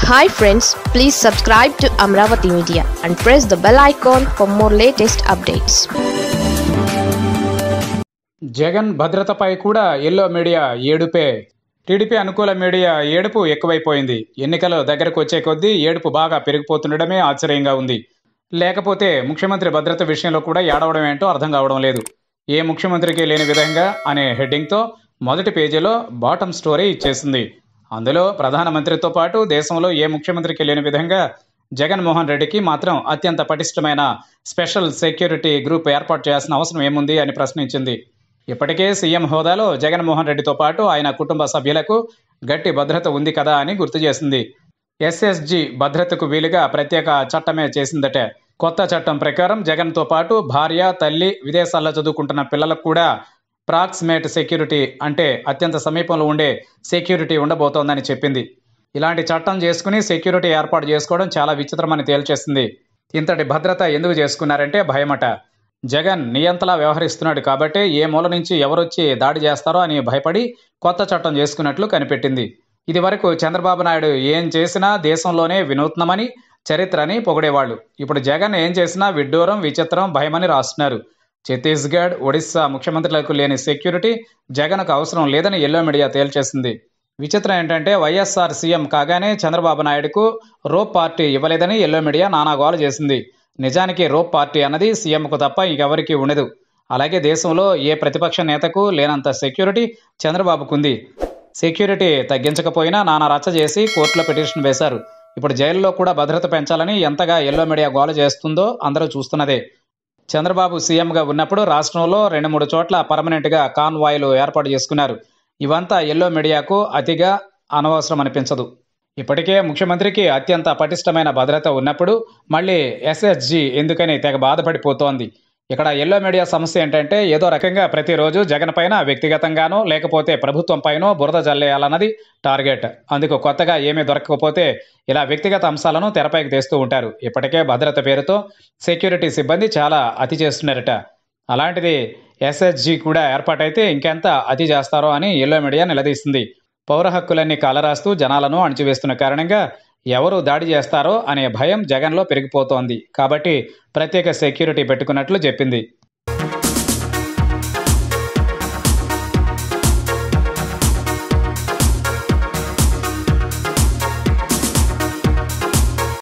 hi friends please subscribe to Amaravati media and press the bell icon for more latest updates Jagan భద్రతపై కూడా yellow media ఏడుపే TDP అనుకూల media ఏడుపు ఎక్కువైపోయింది ఎన్నికలు దగ్గరకు వచ్చే కొద్దీ ఏడుపు బాగా పెరిగిపోతుండడమే ఆశ్చర్యంగా ఉంది లేకపోతే ముఖ్యమంత్రి భద్రత విషయంలో కూడా ఏడవడం ఏంటో అర్థం కావడం లేదు ఏ ముఖ్యమంత్రికి లేని విధంగా అనే హెడ్డింగ్తో మొదటి పేజీలో బాటమ్ స్టోరీ ఇచ్చేసింది అందులో ప్రధానమంత్రితో పాటు దేశంలో ఏ ముఖ్యమంత్రికి లేని విధంగా జగన్మోహన్ రెడ్డికి మాత్రం అత్యంత పటిష్టమైన స్పెషల్ సెక్యూరిటీ గ్రూప్ ఏర్పాటు చేయాల్సిన అవసరం ఏముంది అని ప్రశ్నించింది ఇప్పటికే సీఎం హోదాలో జగన్మోహన్ రెడ్డితో పాటు ఆయన కుటుంబ సభ్యులకు గట్టి భద్రత ఉంది కదా అని గుర్తు చేసింది ఎస్ఎస్జి భద్రతకు వీలుగా ప్రత్యేక చట్టమే చేసిందట కొత్త చట్టం ప్రకారం జగన్తో పాటు భార్య తల్లి విదేశాల్లో చదువుకుంటున్న పిల్లలకు కూడా ప్రాక్సిమేట్ సెక్యూరిటీ అంటే అత్యంత సమీపంలో ఉండే సెక్యూరిటీ ఉండబోతోందని చెప్పింది ఇలాంటి చట్టం చేసుకుని సెక్యూరిటీ ఏర్పాటు చేసుకోవడం చాలా విచిత్రమని తేల్చేసింది ఇంతటి భద్రత ఎందుకు చేసుకున్నారంటే భయమట జగన్ నియంతలా వ్యవహరిస్తున్నాడు కాబట్టి ఏ మూల నుంచి ఎవరొచ్చి దాడి చేస్తారో అని భయపడి కొత్త చట్టం చేసుకున్నట్లు కనిపెట్టింది ఇది వరకు చంద్రబాబు నాయుడు ఏం చేసినా దేశంలోనే వినూత్నమని చరిత్రని పొగిడేవాళ్ళు ఇప్పుడు జగన్ ఏం చేసినా విడ్డూరం విచిత్రం భయమని రాస్తున్నారు ఛత్తీస్గఢ్ ఒడిశా ముఖ్యమంత్రులకు లేని సెక్యూరిటీ జగన్కు అవసరం లేదని ఎల్లో మీడియా తేల్చేసింది విచిత్రం ఏంటంటే వైఎస్ఆర్ సీఎం కాగానే చంద్రబాబు నాయుడుకు రోప్ పార్టీ ఇవ్వలేదని ఎల్లో మీడియా నానాగోల చేసింది నిజానికి రోప్ పార్టీ అన్నది సీఎంకు తప్ప ఇంకెవరికీ ఉండదు అలాగే దేశంలో ఏ ప్రతిపక్ష నేతకు లేనంత సెక్యూరిటీ చంద్రబాబుకుంది సెక్యూరిటీ తగ్గించకపోయినా నానా రచ్చ చేసి కోర్టులో పిటిషన్ వేశారు ఇప్పుడు జైల్లో కూడా భద్రత పెంచాలని ఎంతగా ఎల్లో మీడియా గోల చేస్తుందో అందరూ చూస్తున్నదే చంద్రబాబు సీఎంగా ఉన్నప్పుడు రాష్ట్రంలో రెండు మూడు చోట్ల పర్మనెంట్గా కాన్వాయ్లు ఏర్పాటు చేసుకున్నారు ఇవంతా ఎల్లో మీడియాకు అతిగా అనవసరం అనిపించదు ఇప్పటికే ముఖ్యమంత్రికి అత్యంత పటిష్టమైన భద్రత ఉన్నప్పుడు మళ్ళీ ఎస్ఎస్జి ఎందుకని తెగ బాధపడిపోతోంది ఇక్కడ ఎల్లో మీడియా సమస్య ఏంటంటే ఏదో రకంగా ప్రతిరోజు జగన్ పైన వ్యక్తిగతంగానో లేకపోతే ప్రభుత్వం పైనో బురద జల్లేయాలన్నది టార్గెట్ అందుకు కొత్తగా ఏమీ దొరకకపోతే ఇలా వ్యక్తిగత అంశాలను తెరపైకి తెస్తూ ఉంటారు ఇప్పటికే భద్రత పేరుతో సెక్యూరిటీ సిబ్బంది చాలా అతి చేస్తున్నారట అలాంటిది ఎస్ఎస్జి కూడా ఏర్పాటైతే ఇంకెంత అతి చేస్తారో అని ఎల్లో మీడియా నిలదీస్తుంది పౌర హక్కులన్నీ కాలరాస్తూ జనాలను అణిచివేస్తున్న కారణంగా ఎవరు దాడి చేస్తారో అనే భయం జగన్లో పెరిగిపోతోంది కాబట్టి ప్రత్యేక సెక్యూరిటీ పెట్టుకున్నట్లు చెప్పింది